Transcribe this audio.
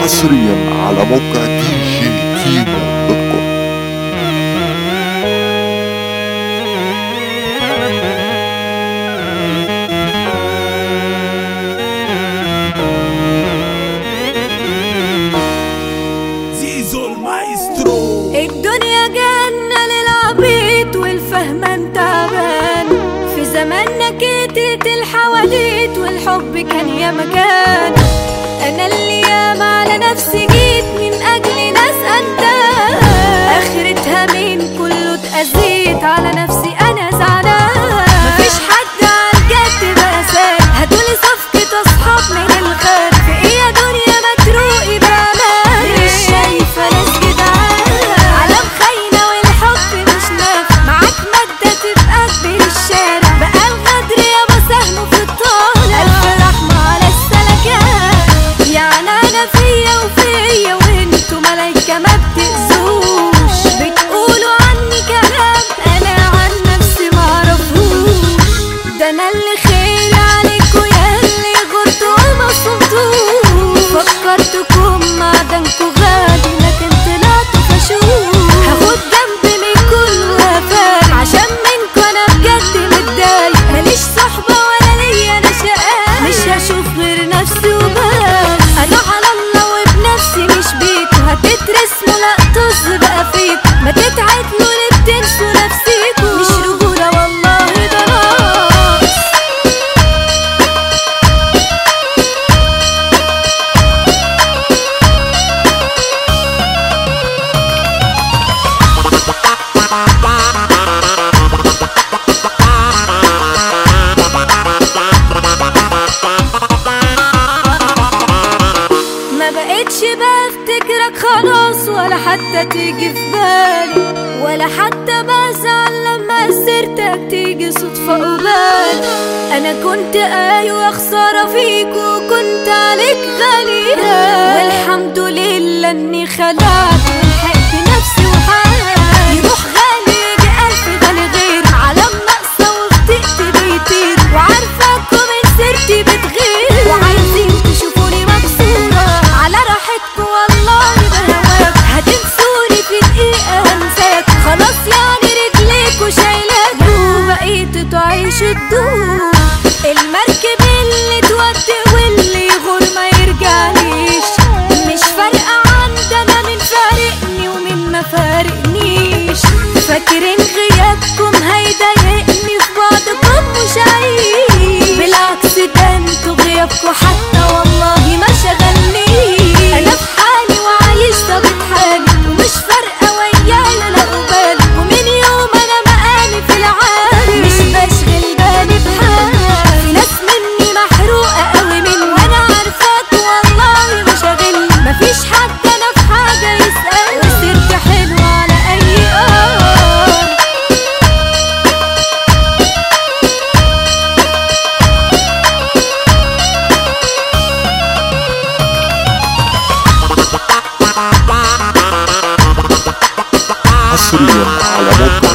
حصريا على موقع دي جي كيمو دوت كوم زيزو المايسترو الدنيا جنة للعبيط والفهم تعبان في زماننا كترت الحواديت والحب كان يا مكان انا اللي ياما على نفسي جيت من اجل ناس انت اخرتها مين كله اتأذيت على نفسي انا زعلان مفيش حد على الجد بقى ساد هاتولي صفقة اصحاب من الخير في ايه يا دنيا ما تروقي بامان مش شايفة ناس جدعان عالم خاينة والحب مش نافع معاك مادة تبقى كبير الشارع بقى الغدر يابا سهمه في الطالع ألف رحمة على السلكات يعني أنا فيا وفيا وانتوا ملايكة ما بتأذوش بتقولوا عني كلام أنا عن نفسي معرفوش ده أنا اللي خير عليكوا يا اللي غرتوا وما صمتوش فكرتكم معدنكوا غالي لكن طلعتوا فشوش هاخد جنب من كل وفاء عشان منكوا انا بجد متضايق ماليش صحبة ولا ليا انا شقاق مش هشوف غير نفسي وبس انا على الله وبنفسي مش بيكوا هتترسموا لا طز بقى فيكوا ما تتعدلوا ليه بتنسوا نفسيكوا مش رجولة والله ده ناقص ما بقتش بفتكرك خلاص ولا حتى تيجي في بالي ولا حتى بزعل لما سيرتك تيجي صدفة قبالي أنا كنت أيوة خسارة فيك وكنت عليك غالية والحمد لله إني خلعت ولحقت نفسي وحالي يروح غالي يجي ألف غالي غير علم ناقصة وفتقت بيطير وعارفاكوا من سيرتي بتغير وعايزين تشوفوني مكسورة على راحتكوا والله بهواك هتنسوني في دقيقة هنساك خلاص يعني رجليكوا شايلاكوا وبقيتوا تعيشوا الدور المركب اللي تودي واللي يغور ما يرجعليش مش فارقة عندنا من فارقني ومن ما فارقنيش فاكرين غيابكم هيضايقني في بعضكم مش عيش بالعكس ده انتوا غيابكم حتى والله ما شغلنيش انا في حالي وعايش طبيعة حالي ومش فارقة وياي لا بالي ومن يوم انا مقامي في العالي مش بشغل بالي بحالي في ناس مني محروقة قوي مني وانا عارفاك والله مش شاغلني مفيش حد انا في حاجة يسأل وسيرت حلوة على اي اه حصريا على موقع